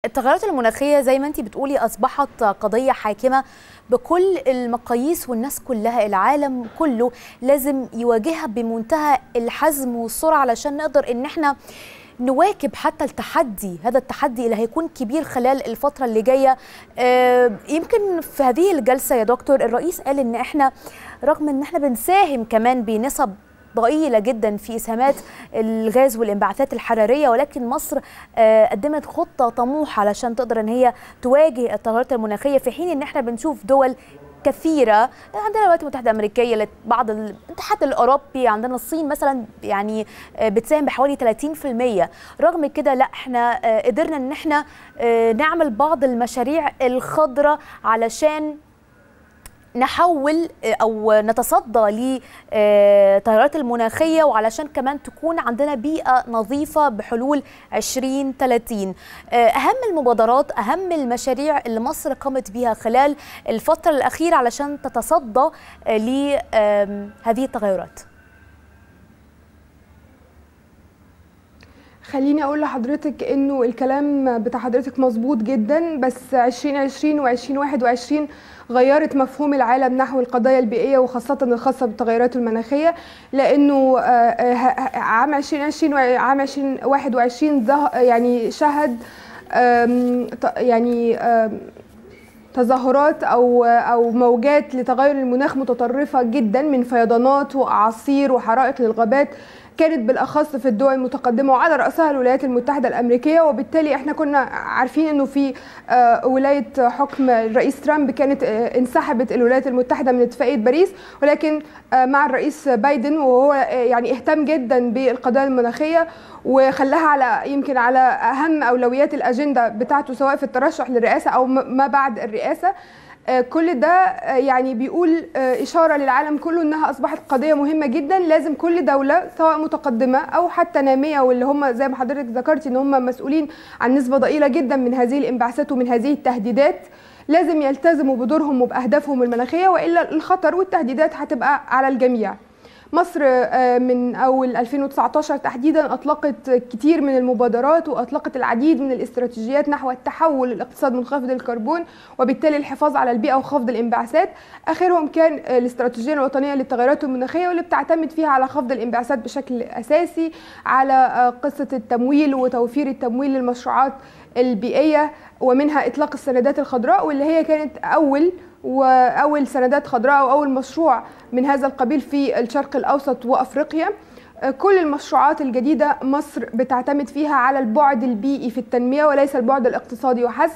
التغيرات المناخية زي ما انت بتقولي أصبحت قضية حاكمة بكل المقاييس والناس كلها العالم كله لازم يواجهها بمنتهى الحزم والسرعة علشان نقدر ان احنا نواكب حتى التحدي هذا التحدي اللي هيكون كبير خلال الفترة اللي جاية آه، يمكن في هذه الجلسة يا دكتور الرئيس قال ان احنا رغم ان احنا بنساهم كمان بنسب ضئيله جدا في اسهامات الغاز والانبعاثات الحراريه ولكن مصر آه، قدمت خطه طموحه علشان تقدر ان هي تواجه التغيرات المناخيه في حين ان احنا بنشوف دول كثيرة عندنا الولايات المتحدة الأمريكية بعض الاتحاد الأوروبي عندنا الصين مثلا يعني آه، بتساهم بحوالي 30% رغم كده لا احنا آه، قدرنا ان احنا نعمل بعض المشاريع الخضراء علشان نحول او نتصدى للتغيرات المناخيه وعلشان كمان تكون عندنا بيئه نظيفه بحلول 2030 اهم المبادرات اهم المشاريع اللي مصر قامت بها خلال الفتره الاخيره علشان تتصدى لهذه التغيرات خليني اقول لحضرتك انه الكلام بتاع حضرتك مظبوط جدا بس 2020 و2021 غيرت مفهوم العالم نحو القضايا البيئيه وخاصه الخاصه بالتغيرات المناخيه لانه عام 2020 وعام 2021 يعني شهد يعني تظاهرات او او موجات لتغير المناخ متطرفه جدا من فيضانات واعاصير وحرائق للغابات كانت بالاخص في الدول المتقدمه وعلى راسها الولايات المتحده الامريكيه وبالتالي احنا كنا عارفين انه في ولايه حكم الرئيس ترامب كانت انسحبت الولايات المتحده من اتفاقيه باريس ولكن مع الرئيس بايدن وهو يعني اهتم جدا بالقضايا المناخيه وخلاها على يمكن على اهم اولويات الاجنده بتاعته سواء في الترشح للرئاسه او ما بعد الرئاسه كل ده يعني بيقول إشارة للعالم كله إنها أصبحت قضية مهمة جدا لازم كل دولة سواء متقدمة أو حتى نامية واللي هم زي ما حضرتك ذكرتي إن هم مسؤولين عن نسبة ضئيلة جدا من هذه الانبعاثات ومن هذه التهديدات لازم يلتزموا بدورهم وبأهدافهم المناخية وإلا الخطر والتهديدات هتبقى على الجميع مصر من اول 2019 تحديدا اطلقت كتير من المبادرات واطلقت العديد من الاستراتيجيات نحو التحول للاقتصاد منخفض الكربون وبالتالي الحفاظ على البيئه وخفض الانبعاثات اخرهم كان الاستراتيجيه الوطنيه للتغيرات المناخيه واللي بتعتمد فيها على خفض الانبعاثات بشكل اساسي على قصه التمويل وتوفير التمويل للمشروعات البيئيه ومنها اطلاق السندات الخضراء واللي هي كانت اول واول سندات خضراء واول مشروع من هذا القبيل في الشرق الاوسط وافريقيا كل المشروعات الجديده مصر بتعتمد فيها على البعد البيئي في التنميه وليس البعد الاقتصادي وحسب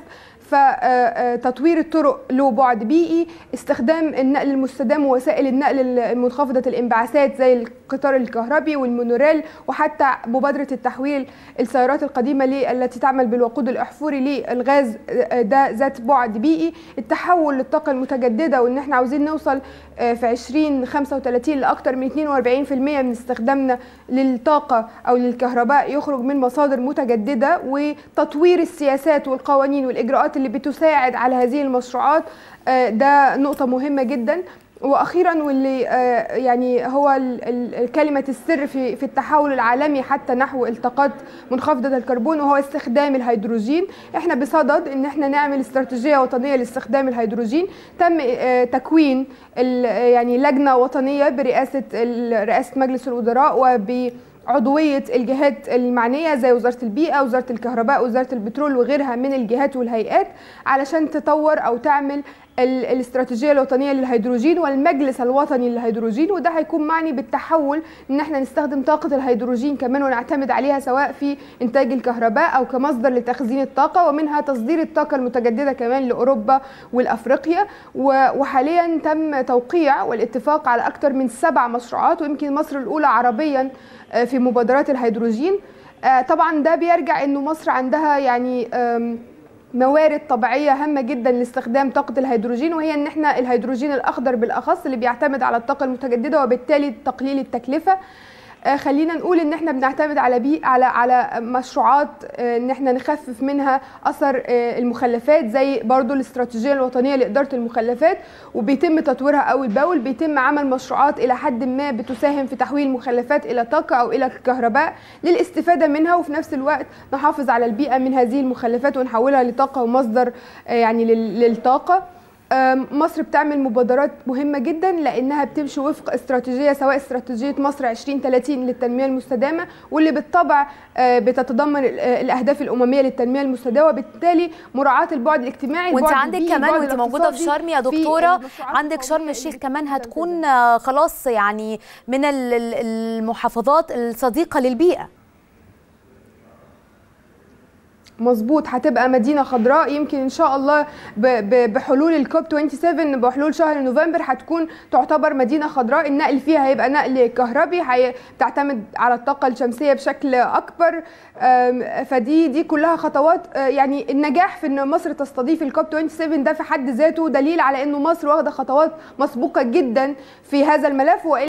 فتطوير الطرق له بعد بيئي استخدام النقل المستدام ووسائل النقل المنخفضة الانبعاثات زي القطار الكهربي والمونوريل وحتى مبادرة التحويل السيارات القديمة التي تعمل بالوقود الأحفوري للغاز ده ذات بعد بيئي التحول للطاقة المتجددة وإن احنا عاوزين نوصل في 2035 لأكثر من 42% من استخدامنا للطاقة أو للكهرباء يخرج من مصادر متجددة وتطوير السياسات والقوانين والإجراءات اللي بتساعد على هذه المشروعات ده نقطة مهمة جدا واخيرا واللي يعني هو كلمه السر في في التحول العالمي حتى نحو الطاقات منخفضه الكربون وهو استخدام الهيدروجين احنا بصدد ان احنا نعمل استراتيجيه وطنيه لاستخدام الهيدروجين تم تكوين يعني لجنه وطنيه برئاسه رئاسه مجلس الوزراء وب عضوية الجهات المعنية زي وزارة البيئة وزارة الكهرباء وزارة البترول وغيرها من الجهات والهيئات علشان تطور أو تعمل الاستراتيجيه الوطنيه للهيدروجين والمجلس الوطني للهيدروجين وده هيكون معني بالتحول ان احنا نستخدم طاقه الهيدروجين كمان ونعتمد عليها سواء في انتاج الكهرباء او كمصدر لتخزين الطاقه ومنها تصدير الطاقه المتجدده كمان لاوروبا والافريقيا وحاليا تم توقيع والاتفاق على اكثر من سبع مشروعات ويمكن مصر الاولى عربيا في مبادرات الهيدروجين طبعا ده بيرجع انه مصر عندها يعني موارد طبيعيه هامه جدا لاستخدام طاقه الهيدروجين وهي ان احنا الهيدروجين الاخضر بالاخص اللي بيعتمد على الطاقه المتجدده وبالتالي تقليل التكلفه آه، خلينا نقول ان احنا بنعتمد على بي على على مشروعات آه، ان احنا نخفف منها اثر آه، المخلفات زي برضو الاستراتيجيه الوطنيه لاداره المخلفات وبيتم تطويرها اول باول بيتم عمل مشروعات الى حد ما بتساهم في تحويل المخلفات الى طاقه او الى كهرباء للاستفاده منها وفي نفس الوقت نحافظ على البيئه من هذه المخلفات ونحولها لطاقه ومصدر آه، يعني لل- للطاقه آم، مصر بتعمل مبادرات مهمة جدا لأنها بتمشي وفق استراتيجية سواء استراتيجية مصر 2030 للتنمية المستدامة واللي بالطبع آه، بتتضمن ال- آه، الأهداف الأممية للتنمية المستدامة وبالتالي مراعاة البعد الاجتماعي وانت البعد عندك البيئي، كمان البعد وانت موجوده في الاقتصادي شرم يا في دكتوره المشروعات عندك شرم القومية الشيخ اللي كمان بتنفذ هتكون كده. آه، خلاص يعني من ال- ال- المحافظات الصديقه للبيئه مظبوط هتبقى مدينه خضراء يمكن ان شاء الله ب- ب- بحلول الكوب 27 بحلول شهر نوفمبر هتكون تعتبر مدينه خضراء النقل فيها هيبقى نقل كهربي هي- بتعتمد على الطاقه الشمسيه بشكل اكبر أم، فدي دي كلها خطوات أه، يعني النجاح في ان مصر تستضيف الكوب 27 ده في حد ذاته دليل على انه مصر واخده خطوات مسبوقه جدا في هذا الملف وإلا